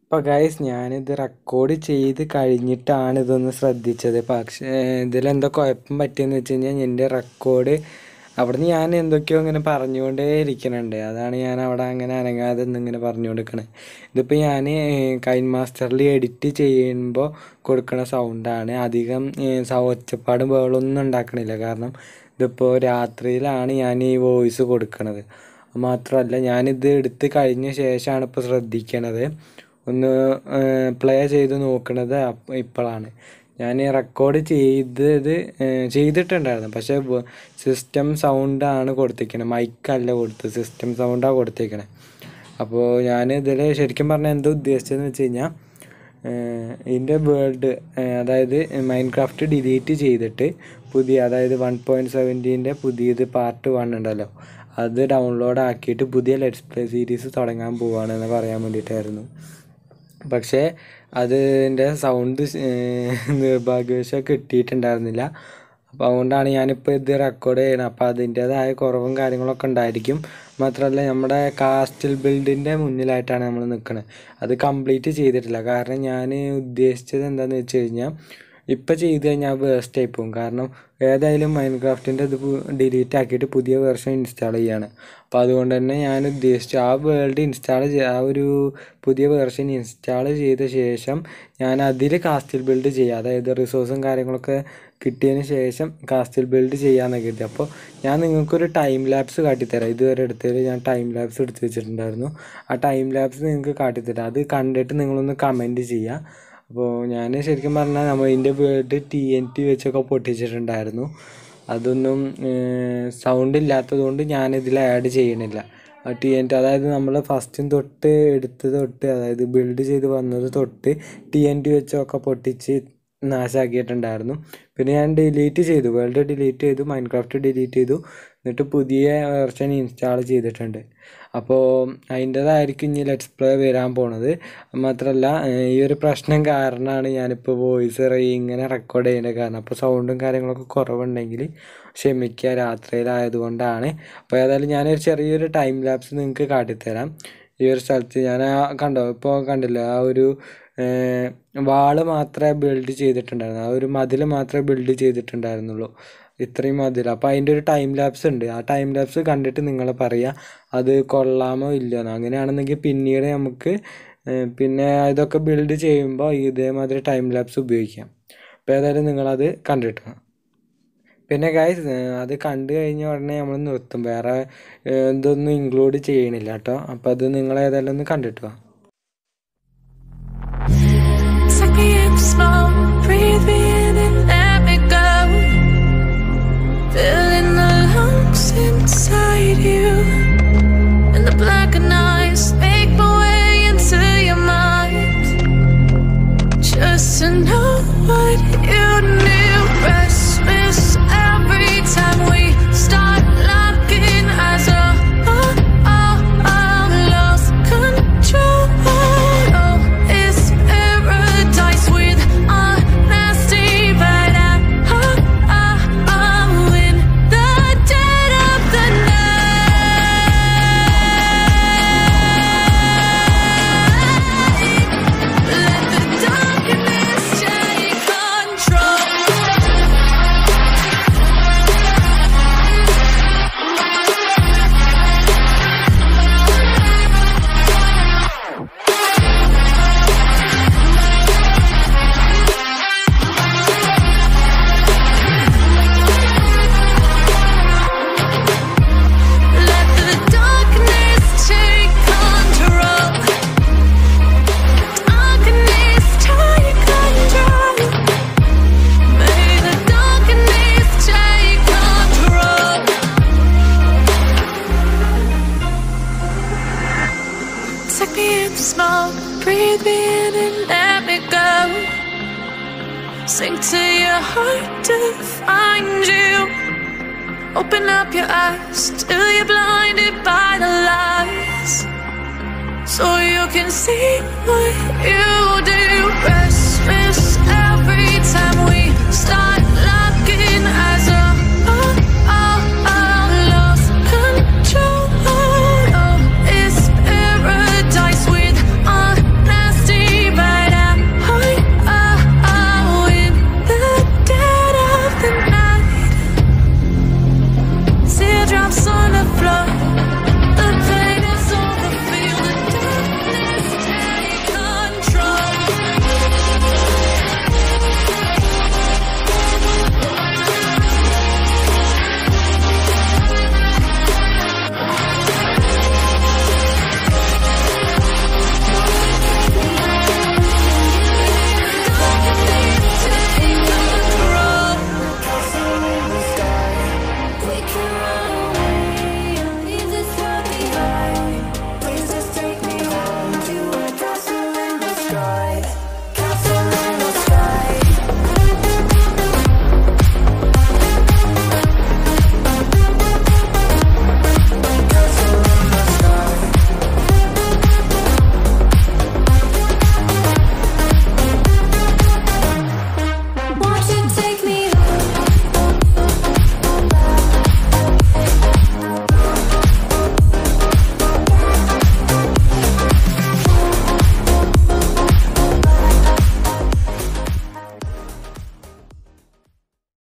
അപ്പോൾ ഗൈസ് ഞാനിത് റെക്കോർഡ് ചെയ്ത് കഴിഞ്ഞിട്ടാണ് ഇതൊന്ന് ശ്രദ്ധിച്ചത് പക്ഷേ ഇതിലെന്തോ കുഴപ്പം പറ്റിയെന്ന് വെച്ച് കഴിഞ്ഞാൽ എൻ്റെ റെക്കോർഡ് അവിടുന്ന് ഞാൻ എന്തൊക്കെയോ ഇങ്ങനെ പറഞ്ഞുകൊണ്ടേ ഇരിക്കുന്നുണ്ട് അതാണ് ഞാൻ അവിടെ അങ്ങനെ അനങ്ങാതെ ഇങ്ങനെ പറഞ്ഞുകൊണ്ടിരിക്കണത് ഇതിപ്പോൾ ഞാൻ കൈൻ മാസ്റ്ററിൽ എഡിറ്റ് ചെയ്യുമ്പോൾ കൊടുക്കുന്ന സൗണ്ടാണ് അധികം സൗ ഒച്ചപ്പാടും ബഹളമൊന്നും ഉണ്ടാക്കണില്ല കാരണം ഇതിപ്പോൾ രാത്രിയിലാണ് ഞാൻ ഈ വോയിസ് കൊടുക്കണത് മാത്രമല്ല ഞാനിത് എടുത്ത് കഴിഞ്ഞ ശേഷമാണ് ഇപ്പോൾ ശ്രദ്ധിക്കണത് ഒന്ന് പ്ലേ ചെയ്ത് നോക്കണത് അപ്പ- ഇപ്പോഴാണ് ഞാൻ റെക്കോർഡ് ചെയ്തത് ചെയ്തിട്ടുണ്ടായിരുന്നു പക്ഷേ സിസ്റ്റം സൗണ്ടാണ് കൊടുത്തിരിക്കണത് മൈക്കല്ല കൊടുത്തത് സിസ്റ്റം സൗണ്ടാണ് കൊടുത്തിരിക്കണത് അപ്പോൾ ഞാൻ ഇതിൽ ശരിക്കും പറഞ്ഞാൽ എന്താ ഉദ്ദേശിച്ചതെന്ന് വെച്ച് കഴിഞ്ഞാൽ ഇതിൻ്റെ വേൾഡ് അതായത് മൈൻക്രാഫ്റ്റ് ഡിലീറ്റ് ചെയ്തിട്ട് പുതിയ അതായത് വൺ പോയിൻറ്റ് സെവൻറ്റീൻ്റെ പുതിയത് പാർട്ട് വൺ ഉണ്ടല്ലോ അത് ഡൗൺലോഡ് ആക്കിയിട്ട് പുതിയ ലെറ്റ്സ് പ്ലേ സീരീസ് തുടങ്ങാൻ പോവാണെന്ന് പറയാൻ വേണ്ടിയിട്ടായിരുന്നു പക്ഷേ അതിൻ്റെ സൗണ്ട് നിർഭാഗ്യവശാൽ കിട്ടിയിട്ടുണ്ടായിരുന്നില്ല അപ്പോൾ അതുകൊണ്ടാണ് ഞാനിപ്പോൾ ഇത് റെക്കോർഡ് ചെയ്യണം അപ്പോൾ അതിൻ്റേതായ കുറവും കാര്യങ്ങളൊക്കെ ഉണ്ടായിരിക്കും മാത്രമല്ല നമ്മുടെ കാസ്റ്റൽ ബിൽഡിൻ്റെ മുന്നിലായിട്ടാണ് നമ്മൾ നിൽക്കുന്നത് അത് കംപ്ലീറ്റ് ചെയ്തിട്ടില്ല കാരണം ഞാൻ ഉദ്ദേശിച്ചത് എന്താണെന്ന് വെച്ച് കഴിഞ്ഞാൽ ഇപ്പം ചെയ്ത് കഴിഞ്ഞാൽ വേസ്റ്റ് ആയി പോകും കാരണം ഏതായാലും മൈൻക്രാഫ്റ്റിൻ്റെ ഇത് ഡിലീറ്റ് ആക്കിയിട്ട് പുതിയ വെർഷൻ ഇൻസ്റ്റാൾ ചെയ്യാണ് അപ്പോൾ അതുകൊണ്ട് തന്നെ ഞാൻ ഉദ്ദേശിച്ചു ആ വേൾഡ് ഇൻസ്റ്റാൾ ആ ഒരു പുതിയ വെർഷൻ ഇൻസ്റ്റാൾ ചെയ്ത ശേഷം ഞാൻ അതിൽ കാസ്റ്റിൽ ബിൽഡ് ചെയ്യുക അതായത് റിസോഴ്സും കാര്യങ്ങളൊക്കെ കിട്ടിയതിന് ശേഷം കാസ്റ്റിൽ ബിൽഡ് ചെയ്യാമെന്ന് കരുതി അപ്പോൾ ഞാൻ നിങ്ങൾക്കൊരു ടൈം ലാപ്സ് കാട്ടിത്തരാം ഇതുവരെ എടുത്തതിൽ ഞാൻ ടൈം ലാപ്സ് എടുത്ത് വെച്ചിട്ടുണ്ടായിരുന്നു ആ ടൈം ലാപ്സ് നിങ്ങൾക്ക് കാട്ടിത്തരാം അത് കണ്ടിട്ട് നിങ്ങളൊന്ന് കമൻറ്റ് ചെയ്യുക അപ്പോൾ ഞാൻ ശരിക്കും പറഞ്ഞാൽ നമ്മൾ ഇതിൻ്റെ വേർഡ് ടി എൻ ടി വെച്ചൊക്കെ പൊട്ടിച്ചിട്ടുണ്ടായിരുന്നു അതൊന്നും സൗണ്ട് ഇല്ലാത്തതുകൊണ്ട് ഞാനിതിൽ ആഡ് ചെയ്യണില്ല ടി എൻ ടി അതായത് നമ്മൾ ഫസ്റ്റും തൊട്ട് എടുത്ത് തൊട്ട് അതായത് ബിൽഡ് ചെയ്ത് വന്നത് തൊട്ട് ടി എൻ ടി വെച്ചൊക്കെ പൊട്ടിച്ച് നാശാക്കിയിട്ടുണ്ടായിരുന്നു പിന്നെ ഞാൻ ഡിലീറ്റ് ചെയ്തു വേൾഡ് ഡിലീറ്റ് ചെയ്തു മൈൻക്രാഫ്റ്റ് ഡിലീറ്റ് ചെയ്തു എന്നിട്ട് പുതിയ വെർഷൻ ഇൻസ്റ്റാൾ ചെയ്തിട്ടുണ്ട് അപ്പോൾ അതിൻ്റേതായിരിക്കും ഇനി ലെറ്റ്സ് പ്ലേ വരാൻ പോണത് മാത്രമല്ല ഈ ഒരു പ്രശ്നം കാരണമാണ് ഞാനിപ്പോൾ വോയിസ് ഇങ്ങനെ റെക്കോർഡ് ചെയ്യുന്നത് കാരണം അപ്പോൾ സൗണ്ടും കാര്യങ്ങളൊക്കെ കുറവുണ്ടെങ്കിൽ ക്ഷമിക്കുക രാത്രിയിലായതുകൊണ്ടാണ് അപ്പോൾ ഏതായാലും ഞാനൊരു ചെറിയൊരു ടൈം ലാപ്സ് നിങ്ങൾക്ക് കാട്ടിത്തരാം ഈ ഒരു സ്ഥലത്ത് ഞാൻ ആ കണ്ടോ ഇപ്പോൾ കണ്ടില്ല ആ ഒരു വാള് മാത്രമേ ബിൽഡ് ചെയ്തിട്ടുണ്ടായിരുന്നു ആ ഒരു മതിൽ മാത്രമേ ബിൽഡ് ചെയ്തിട്ടുണ്ടായിരുന്നുള്ളൂ ഇത്രയും മതിൽ അപ്പോൾ അതിൻ്റെ ഒരു ടൈം ലാപ്സ് ഉണ്ട് ആ ടൈം ലാപ്സ് കണ്ടിട്ട് നിങ്ങൾ പറയുക അത് കൊള്ളാമോ ഇല്ലയോ അങ്ങനെയാണെന്നെങ്കിൽ പിന്നീട് നമുക്ക് പിന്നെ ഇതൊക്കെ ബിൽഡ് ചെയ്യുമ്പോൾ ഇതേമാതിരി ടൈം ലാപ്സ് ഉപയോഗിക്കാം അപ്പോൾ ഏതായാലും നിങ്ങളത് കണ്ടിട്ട് വാ. പിന്നെ ഗൈസ് അത് കണ്ടു കഴിഞ്ഞ ഉടനെ നമ്മൾ നിർത്തും വേറെ ഏഹ്, ഇതൊന്നും ഇൻക്ലൂഡ് ചെയ്യണില്ല കേട്ടോ അപ്പോൾ അത് നിങ്ങൾ ഏതായാലും ഒന്ന് കണ്ടിട്ട് വാ Suck me in smoke, breathe me in and let me go. Filling the lungs inside you. And the blackened eyes make my way into your mind. Just to know what you knew. Restless every time we start locking eyes. Oh, oh, oh, oh, lost control. Oh, it's paradise with honesty, but I, oh, oh, oh, in the dead of the night. Let the darkness take control. Let the darkness take control. Darkness take control. May the darkness take control. Suck me in the smoke, breathe me in and let me go. Sink to your heart to find you. Open up your eyes till you're blinded by the lies. So you can see what you